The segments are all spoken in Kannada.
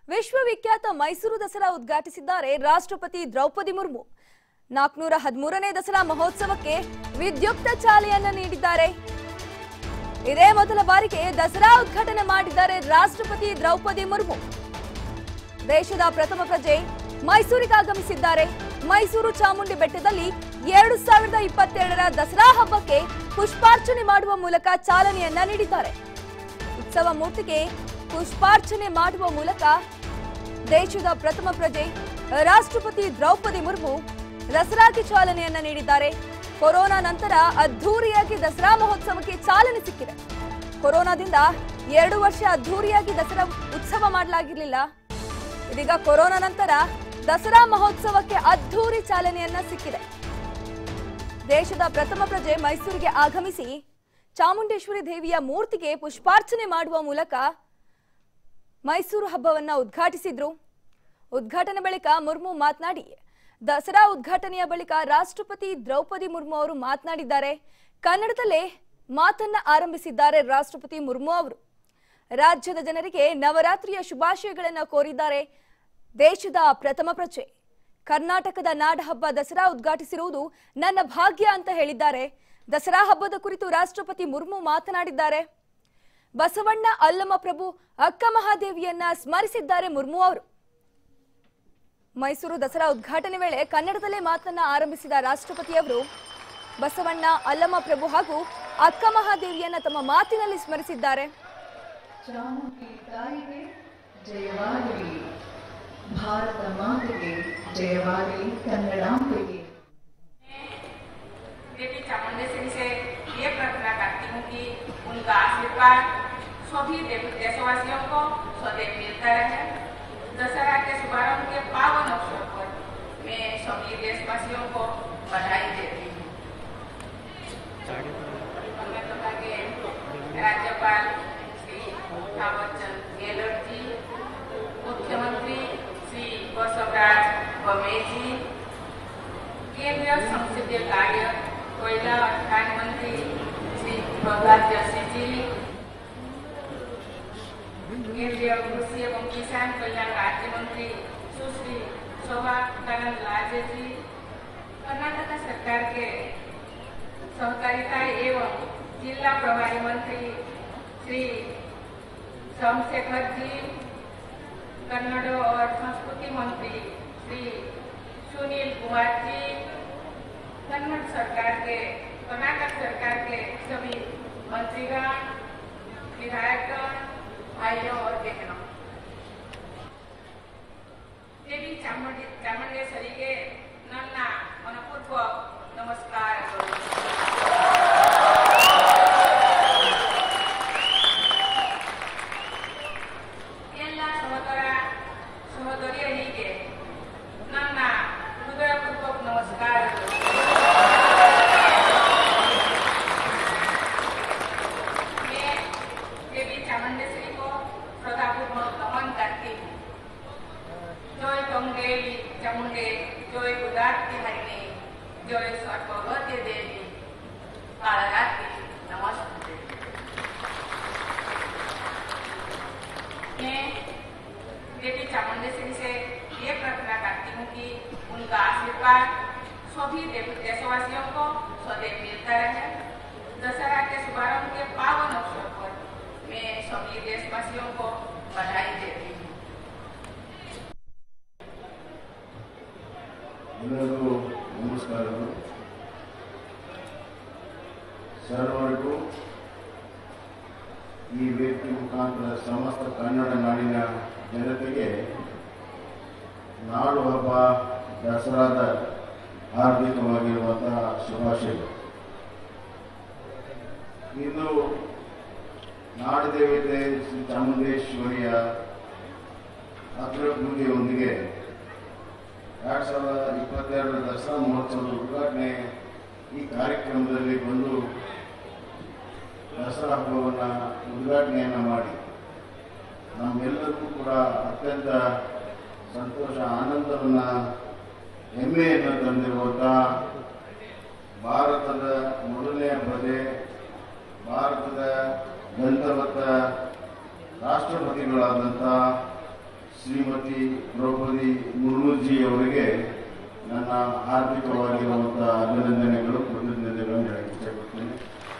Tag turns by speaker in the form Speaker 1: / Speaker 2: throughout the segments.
Speaker 1: ವಿಶ್ವವಿಖ್ಯಾತ ಮೈಸೂರು ದಸರಾ ಉದ್ಘಾಟಿಸಿದ್ದಾರೆ ರಾಷ್ಟ್ರಪತಿ ದ್ರೌಪದಿ ಮುರ್ಮು ನಾಲ್ಕನೂರ ಹದಿಮೂರನೇ ದಸರಾ ಮಹೋತ್ಸವಕ್ಕೆ ವಿದ್ಯುಕ್ತ ಚಾಲನೆಯನ್ನ ನೀಡಿದ್ದಾರೆ ಇದೇ ಮೊದಲ ಬಾರಿಗೆ ದಸರಾ ಉದ್ಘಾಟನೆ ಮಾಡಿದ್ದಾರೆ ರಾಷ್ಟ್ರಪತಿ ದ್ರೌಪದಿ ಮುರ್ಮು ದೇಶದ ಪ್ರಥಮ ಪ್ರಜೆ ಮೈಸೂರಿಗೆ ಆಗಮಿಸಿದ್ದಾರೆ ಮೈಸೂರು ಚಾಮುಂಡಿ ಬೆಟ್ಟದಲ್ಲಿ ಎರಡು ಸಾವಿರದ ಇಪ್ಪತ್ತೆರಡರ ದಸರಾ ಹಬ್ಬಕ್ಕೆ ಪುಷ್ಪಾರ್ಚನೆ ಮಾಡುವ ಮೂಲಕ ಚಾಲನೆಯನ್ನ ನೀಡಿದ್ದಾರೆ ಉತ್ಸವ ಮೂರ್ತಿಗೆ ಪುಷ್ಪಾರ್ಚನೆ ಮಾಡುವ ಮೂಲಕ ದೇಶದ ಪ್ರಥಮ ಪ್ರಜೆ ರಾಷ್ಟ್ರಪತಿ ದ್ರೌಪದಿ ಮುರ್ಮು ದಸರಾಗೆ ಚಾಲನೆಯನ್ನ ನೀಡಿದ್ದಾರೆ ಕೊರೋನಾ ನಂತರ ಅದ್ಧೂರಿಯಾಗಿ ದಸರಾ ಮಹೋತ್ಸವಕ್ಕೆ ಚಾಲನೆ ಸಿಕ್ಕಿದೆ ಕೊರೋನಾದಿಂದ ಎರಡು ವರ್ಷ ಅದ್ಧೂರಿಯಾಗಿ ದಸರಾ ಉತ್ಸವ ಮಾಡಲಾಗಿರಲಿಲ್ಲ ಇದೀಗ ಕೊರೋನಾ ನಂತರ ದಸರಾ ಮಹೋತ್ಸವಕ್ಕೆ ಅದ್ಧೂರಿ ಚಾಲನೆಯನ್ನ ಸಿಕ್ಕಿದೆ ದೇಶದ ಪ್ರಥಮ ಪ್ರಜೆ ಮೈಸೂರಿಗೆ ಆಗಮಿಸಿ ಚಾಮುಂಡೇಶ್ವರಿ ದೇವಿಯ ಮೂರ್ತಿಗೆ ಪುಷ್ಪಾರ್ಚನೆ ಮಾಡುವ ಮೂಲಕ ಮೈಸೂರು ಹಬ್ಬವನ್ನ ಉದ್ಘಾಟಿಸಿದ್ರು ಉದ್ಘಾಟನೆ ಬಳಿಕ ಮುರ್ಮು ಮಾತನಾಡಿ ದಸರಾ ಉದ್ಘಾಟನೆಯ ಬಳಿಕ ರಾಷ್ಟ್ರಪತಿ ದ್ರೌಪದಿ ಮುರ್ಮು ಅವರು ಮಾತನಾಡಿದ್ದಾರೆ ಕನ್ನಡದಲ್ಲೇ ಮಾತನ್ನ ಆರಂಭಿಸಿದ್ದಾರೆ ರಾಷ್ಟ್ರಪತಿ ಮುರ್ಮು ಅವರು ರಾಜ್ಯದ ಜನರಿಗೆ ನವರಾತ್ರಿಯ ಶುಭಾಶಯಗಳನ್ನ ಕೋರಿದ್ದಾರೆ ದೇಶದ ಪ್ರಥಮ ಪ್ರಜೆ ಕರ್ನಾಟಕದ ನಾಡಹಬ್ಬ ದಸರಾ ಉದ್ಘಾಟಿಸಿರುವುದು ನನ್ನ ಭಾಗ್ಯ ಅಂತ ಹೇಳಿದ್ದಾರೆ ದಸರಾ ಹಬ್ಬದ ಕುರಿತು ರಾಷ್ಟ್ರಪತಿ ಮುರ್ಮು ಮಾತನಾಡಿದ್ದಾರೆ ಬಸವಣ್ಣ ಅಲ್ಲಮ ಪ್ರಭು ಅಕ್ಕ ಮಹಾದೇವಿಯನ್ನ ಸ್ಮರಿಸಿದ್ದಾರೆ ಮುರ್ಮು ಅವರು ಮೈಸೂರು ದಸರಾ ಉದ್ಘಾಟನೆ ವೇಳೆ ಕನ್ನಡದಲ್ಲೇ ಮಾತನ್ನ ಆರಂಭಿಸಿದ ರಾಷ್ಟ್ರಪತಿಯವರು ಬಸವಣ್ಣ ಅಲ್ಲಮ ಪ್ರಭು ಹಾಗೂ ಅಕ್ಕ ಮಹಾದೇವಿಯನ್ನ ತಮ್ಮ ಮಾತಿನಲ್ಲಿ ಸ್ಮರಿಸಿದ್ದಾರೆ
Speaker 2: ಚಾಮುಂಡಿ ತಾಯಿಗೆ ಜಯವಾಗಲಿ ಭಾರತ ಮಾತೆಗೆ ಜಯವಾಗಲಿ ಕನ್ನಡಾಂಬೆಗೆ
Speaker 3: देवी चामुंडेश्वरी से ये प्रार्थना करती हूँ कि उनका आशीर्वाद सभी देव- देशवासियों को सदैव मिलता रहे दशहरा के शुभारंभ के पावन अवसर पर मैं सभी देशवासियों को बधाई देती हूँ कर्नाटका के राज्यपाल श्री थावरचंद गहलोत जी मुख्यमंत्री श्री बसवराज बमे जी केंद्रीय संसदीय कार्य कोयला राज्य मंत्री श्री प्रहलाद जोशी जी केंद्रीय कृषि एवं किसान कल्याण राज्य मंत्री सुश्री शोभा करंदलाजे जी कर्नाटक सरकार के सहकारिता एवं जिला प्रभारी मंत्री श्री सोमशेखर जी कन्नड़ और संस्कृति मंत्री श्री सुनील कुमार जी कन्नड़ सरकार के कर्नाटक सरकार के सभी मंत्रीगण विधायकगण भाइयों और बहनों देवी ಚಾಮುಂಡಿ ಚಾಮುಂಡೇಶ್ವರಿಗೆ ನನ್ನ ಮನಪೂರ್ವಕ ನಮಸ್ಕಾರಗಳು ಎಲ್ಲ ಸಹೋದರ ಸಹೋದರಿಯರಿಗೆ ನನ್ನ ಹೃದಯಪೂರ್ವಕ ನಮಸ್ಕಾರಗಳು मैं देवी चामुंडेश्वरी को श्रद्धापूर्वक नमन करती हूँ जय गंगेवी चामुंडे जय गुदाती हरिणी जय सर्ववती देवी कालरात्रि नमस्ते मैं देवी चामुंडेश्वरी से ये प्रार्थना करती हूँ कि उनका आशीर्वाद सभी देव- देशवासियों को सदैव मिलता रहे दशहरा के शुभारंभ के पावन अवसर पर मैं सभी देशवासियों को बधाई देती हूँ
Speaker 4: ಎಲ್ಲರಿಗೂ ನಮಸ್ಕಾರಗಳು ಸರ್ವರಿಗೂ ಈ ವೇದಿಕೆ ಮುಖಾಂತರ ಸಮಸ್ತ ಕನ್ನಡ ನಾಡಿನ ಜನತೆಗೆ ನಾಡು ಹಬ್ಬ ದಸರಾದ ಹಾರ್ದಿಕವಾಗಿರುವಂತಹ ಶುಭಾಶಯಗಳು ಇಂದು ನಾಡದೇವತೆ ಶ್ರೀ ಚಾಮುಂಡೇಶ್ವರಿಯ ಅಗ್ರಪೂಜೆಯೊಂದಿಗೆ ಎರಡ್ ಸಾವಿರದ ಇಪ್ಪತ್ತೆರಡರ ದಸರಾ ಮಹೋತ್ಸವದ ಉದ್ಘಾಟನೆ ಈ ಕಾರ್ಯಕ್ರಮದಲ್ಲಿ ಬಂದು ದಸರಾ ಹಬ್ಬವನ್ನು ಉದ್ಘಾಟನೆಯನ್ನು ಮಾಡಿ ನಮ್ಮೆಲ್ಲರಿಗೂ ಕೂಡ ಅತ್ಯಂತ ಸಂತೋಷ ಆನಂದವನ್ನು ಹೆಮ್ಮೆಯನ್ನು ತಂದಿರುವಂಥ ಭಾರತದ ಮೊದಲನೆಯ ಪ್ರಜೆ ಭಾರತದ ದಂತವತ್ತ ರಾಷ್ಟ್ರಪತಿಗಳಾದಂಥ ಶ್ರೀ ಶ್ರೀಮತಿ ದ್ರೌಪದಿ ಮುರ್ಮುಜಿ ಅವರಿಗೆ ನನ್ನ ಆರ್ಥಿಕವಾಗಿರುವಂತಹ ಅಭಿನಂದನೆಗಳು ಕೃತಜ್ಞತೆಗಳನ್ನು ಹೇಳಕ್ಕೆ ಇಷ್ಟಪಡ್ತೇನೆ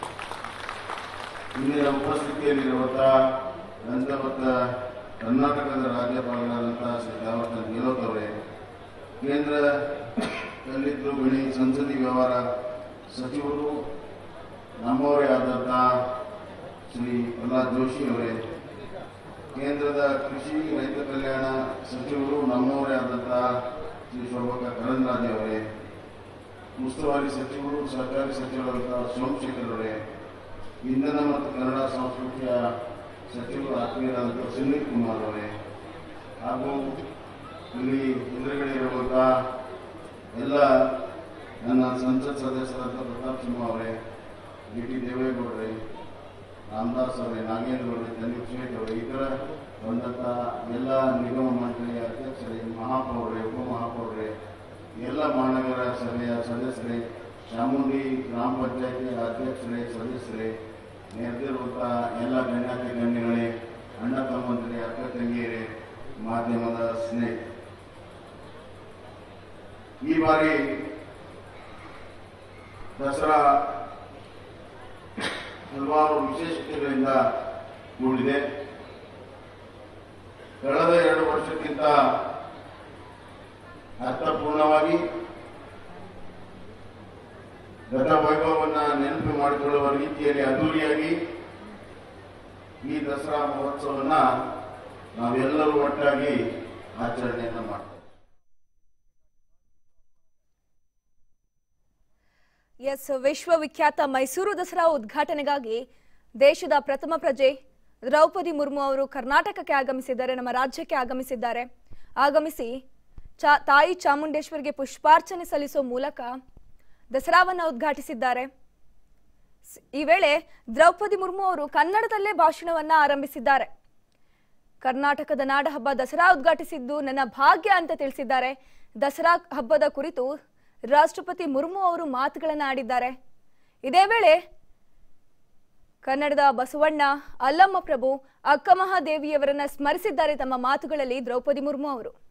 Speaker 4: ಇಂದಿನ ಉಪಸ್ಥಿತಿಯಲ್ಲಿರುವಂತಹ ನಂತವತ್ತ ಕರ್ನಾಟಕದ ರಾಜ್ಯಪಾಲರಾದಂತಹ ಶ್ರೀ ತಾವರ್ಚಂದ್ ಗೆಹ್ಲೋಟ್ ಅವರೇ ಕೇಂದ್ರ ದಲಿತ ಗಣಿ ಸಂಸದೀಯ ವ್ಯವಹಾರ ಸಚಿವರು ನಮ್ಮವರೇ ಆದಂತಹ ಶ್ರೀ ಪ್ರಹ್ಲಾದ್ ಜೋಶಿ ಅವರೇ ಕೇಂದ್ರದ ಕೃಷಿ ರೈತ ಕಲ್ಯಾಣ ಸಚಿವರು ನಮ್ಮವರೇ ಆದಂತಹ ಶ್ರೀ ಶೋಭಾ ಕರಂದ್ರಾಜೆ ಅವರೇ ಉಸ್ತುವಾರಿ ಸಚಿವರು ಸರ್ಕಾರಿ ಸಚಿವರಾದಂತಹ ಸೋಮಶೇಖರ್ ಅವರೇ ಇಂಧನ ಮತ್ತು ಕನ್ನಡ ಸಂಸ್ಕೃತಿಯ ಸಚಿವರು ಆತ್ಮೀಯರಾದಂತಹ ಸುನೀಲ್ ಕುಮಾರ್ ಅವರೇ ಹಾಗೂ ಇಲ್ಲಿ ಎದುರುಗಡೆ ಇರುವಂತಹ ಎಲ್ಲ ನನ್ನ ಸಂಸತ್ ಸದಸ್ಯರಾದ ಪ್ರತಾಪ್ ಸಿಂಹ ಅವರೇ ಡಿ ಟಿ ದೇವೇಗೌಡರೇ ರಾಮದಾಸ್ ಅವರೇ ನಾಗೇಂದ್ರ ಅವರೇ ಸಂದೀಪ್ ಶೇಟ್ ಅವರೇ ಇತರ ಬಂದಂತಹ ಎಲ್ಲ ನಿಗಮ ಮಂಡಳಿಯ ಅಧ್ಯಕ್ಷರೇ ಮಹಾಪೌರರೇ ಉಪಮಹಾಪೌರರೇ ಎಲ್ಲ ಮಹಾನಗರ ಸಭೆಯ ಸದಸ್ಯರೇ ಚಾಮುಂಡಿ ಗ್ರಾಮ ಪಂಚಾಯತಿ ಅಧ್ಯಕ್ಷರೇ ಸದಸ್ಯರೇ ನೆರೆದಿರುವಂತಹ ಎಲ್ಲ ಗಣ್ಯಾತಿ ಗಣ್ಯಗಳೇ ಅಣ್ಣ ತಮ್ಮಂದಿರೇ ಅಕ್ಕ ತಂಗಿಯರೇ ಮಾಧ್ಯಮದ ಸ್ನೇಹಿತ ಈ ಬಾರಿ ದಸರಾ ಹಲವಾರು ವಿಶೇಷತೆಗಳಿಂದ ಕೂಡಿದೆ ಕಳೆದ ಎರಡು ವರ್ಷಕ್ಕಿಂತ ಅರ್ಥಪೂರ್ಣವಾಗಿ ಗತ ವೈಭವವನ್ನ ನೆನಪು ಮಾಡಿಕೊಳ್ಳುವ ರೀತಿಯಲ್ಲಿ ಅದ್ದೂರಿಯಾಗಿ ಈ ದಸರಾ ಮಹೋತ್ಸವವನ್ನ ನಾವೆಲ್ಲರೂ ಒಟ್ಟಾಗಿ ಆಚರಣೆಯನ್ನ ಮಾಡ್ತೇವೆ
Speaker 1: ಎಸ್ ವಿಶ್ವವಿಖ್ಯಾತ ಮೈಸೂರು ದಸರಾ ಉದ್ಘಾಟನೆಗಾಗಿ ದೇಶದ ಪ್ರಥಮ ಪ್ರಜೆ ದ್ರೌಪದಿ ಮುರ್ಮು ಅವರು ಕರ್ನಾಟಕಕ್ಕೆ ಆಗಮಿಸಿದ್ದಾರೆ ನಮ್ಮ ರಾಜ್ಯಕ್ಕೆ ಆಗಮಿಸಿದ್ದಾರೆ ಆಗಮಿಸಿ ಚಾ ತಾಯಿ ಚಾಮುಂಡೇಶ್ವರಿಗೆ ಪುಷ್ಪಾರ್ಚನೆ ಸಲ್ಲಿಸುವ ಮೂಲಕ ದಸರಾವನ್ನು ಉದ್ಘಾಟಿಸಿದ್ದಾರೆ ಸ್- ಈ ವೇಳೆ ದ್ರೌಪದಿ ಮುರ್ಮು ಅವರು ಕನ್ನಡದಲ್ಲೇ ಭಾಷಣವನ್ನ ಆರಂಭಿಸಿದ್ದಾರೆ ಕರ್ನಾಟಕದ ನಾಡ ಹಬ್ಬ ದಸರಾ ಉದ್ಘಾಟಿಸಿದ್ದು ನನ್ನ ಭಾಗ್ಯ ಅಂತ ತಿಳಿಸಿದ್ದಾರೆ ದಸರಾ ಹಬ್ಬದ ಕುರಿತು ರಾಷ್ಟ್ರಪತಿ ಮುರ್ಮು ಅವರು ಮಾತುಗಳನ್ನ ಆಡಿದ್ದಾರೆ ಇದೇ ವೇಳೆ ಕನ್ನಡದ ಬಸವಣ್ಣ ಅಲ್ಲಮ್ಮ ಪ್ರಭು ಅಕ್ಕ ಮಹಾದೇವಿಯವರನ್ನ ಸ್ಮರಿಸಿದ್ದಾರೆ ತಮ್ಮ ಮಾತುಗಳಲ್ಲಿ ದ್ರೌಪದಿ ಮುರ್ಮು ಅವರು